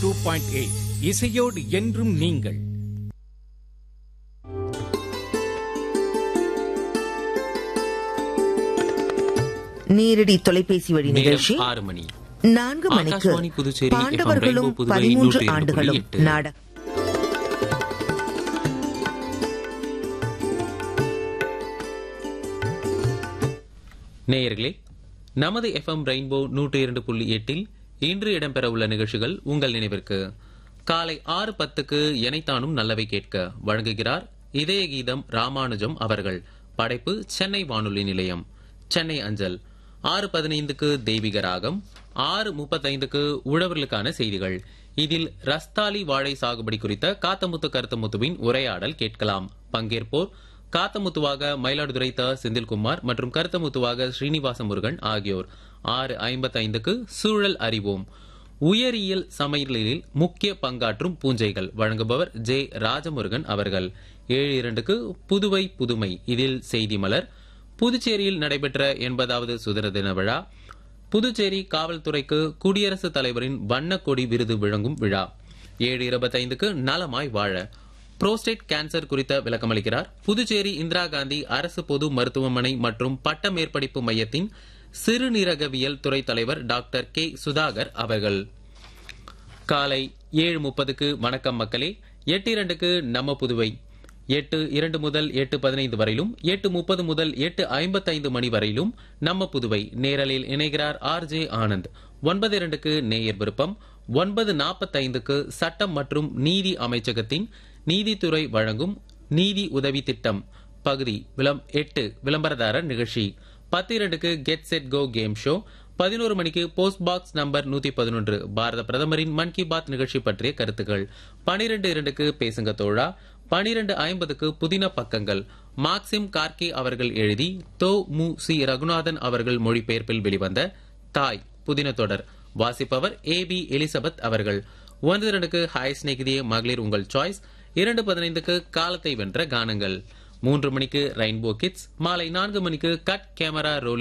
Two point eight இசையோடு என்றும் நீங்கள் நேரடி தொலைபேசி வழி நிகழ்ச்சி நேரம் ஆறு மணி நான்கு மணிக்கு ஆகாஷ்வாணி புதுச்சேரி FM பாண்டவர்களும் ரெயின்போ புதுவை பதிமூன்று நூற்றி இரண்டு ஆண்டுகளும் புள்ளி எட்டு. நாடகம் நேயர்களே நமது எஃப்எம் ரெயின்போ நூற்றி இரண்டு புள்ளி எட்டில் இன்று இடம்பெற உள்ள நிகழ்ச்சிகள் உங்கள் நினைவிற்கு காலை ஆறு பத்துக்கு எனைத்தானும் நல்லவை கேட்க வழங்குகிறார் இதய கீதம் ராமானுஜம் அவர்கள் படைப்பு சென்னை வானொலி நிலையம் சென்னை அஞ்சல் ஆறு பதினைந்துக்கு தெய்வீக ராகம் ஆறு முப்பத்தைந்துக்கு உழவர்களுக்கான செய்திகள் இதில் ரஸ்தாலி வாழை சாகுபடி குறித்த காத்தமுத்து கருத்தமுத்துவின் உரையாடல் கேட்கலாம் பங்கேற்போர் காத்தமுத்துவாக மயிலாடுதுறை த செந்தில்குமார் மற்றும் கருத்தமுத்துவாக ஸ்ரீனிவாச முருகன் ஆகியோர் ஆறு ஐம்பத்தைந்துக்கு சூழல் அறிவோம் உயரியல் சமையலில் முக்கிய பங்காற்றும் பூஞ்சைகள் வழங்குபவர் ஜே ராஜமுருகன் அவர்கள் ஏழு இரண்டுக்கு புதுவை புதுமை இதில் செய்தி மலர் புதுச்சேரியில் நடைபெற்ற எண்பதாவது சுதந்திர தின விழா புதுச்சேரி காவல்துறைக்கு குடியரசுத் தலைவரின் வண்ணக் கொடி விருது வழங்கும் விழா ஏழு இருபத்தைந்துக்கு நலமாய் வாழ புரோஸ்டேட் கேன்சர் குறித்த விளக்கமளிக்கிறார் புதுச்சேரி இந்திரா காந்தி அரசு பொது மருத்துவமனை மற்றும் பட்ட மேற்படிப்பு மையத்தின் சிறுநீரகவியல் துறை தலைவர் டாக்டர் கே சுதாகர் அவர்கள் காலை ஏழு முப்பதுக்கு வணக்கம் மக்களே எட்டு இரண்டுக்கு நம்ம புதுவை எட்டு இரண்டு முதல் எட்டு பதினைந்து வரையிலும் எட்டு முப்பது முதல் எட்டு ஐம்பத்தைந்து மணி வரையிலும் நம்ம புதுவை நேரலில் இணைகிறார் ஆர் ஜே ஆனந்த் ஒன்பது இரண்டுக்கு நேயர் விருப்பம் ஒன்பது நாற்பத்தைந்துக்கு சட்டம் மற்றும் நீதி அமைச்சகத்தின் நீதித்துறை வழங்கும் நீதி உதவி திட்டம் பகுதி விளம் எட்டு விளம்பரதாரர் நிகழ்ச்சி பத்து இரண்டுக்கு get set go game show பதினோரு மணிக்கு போஸ்ட் பாக்ஸ் நம்பர் நூத்தி பதினொன்று பாரத பிரதமரின் மன் கி பாத் நிகழ்ச்சி பற்றிய கருத்துக்கள் பனிரெண்டு இரண்டுக்கு பேசுங்க தோழா பனிரெண்டு ஐம்பதுக்கு புதின பக்கங்கள் மார்க்சிம் கார்கே அவர்கள் எழுதி தோ மு சி ரகுநாதன் அவர்கள் மொழிபெயர்ப்பில் வெளிவந்த தாய் புதின தொடர் வாசிப்பவர் ஏ பி எலிசபெத் அவர்கள் ஒன்று இரண்டுக்கு ஹாய் ஸ்நேகிதியே மகளிர் உங்கள் சாய்ஸ் இரண்டு பதினைந்துக்கு காலத்தை வென்ற கானங்கள் மூன்று மணிக்கு ரெயின்போ கிட்ஸ் மாலை நான்கு மணிக்கு கட் கேமரா ரோல்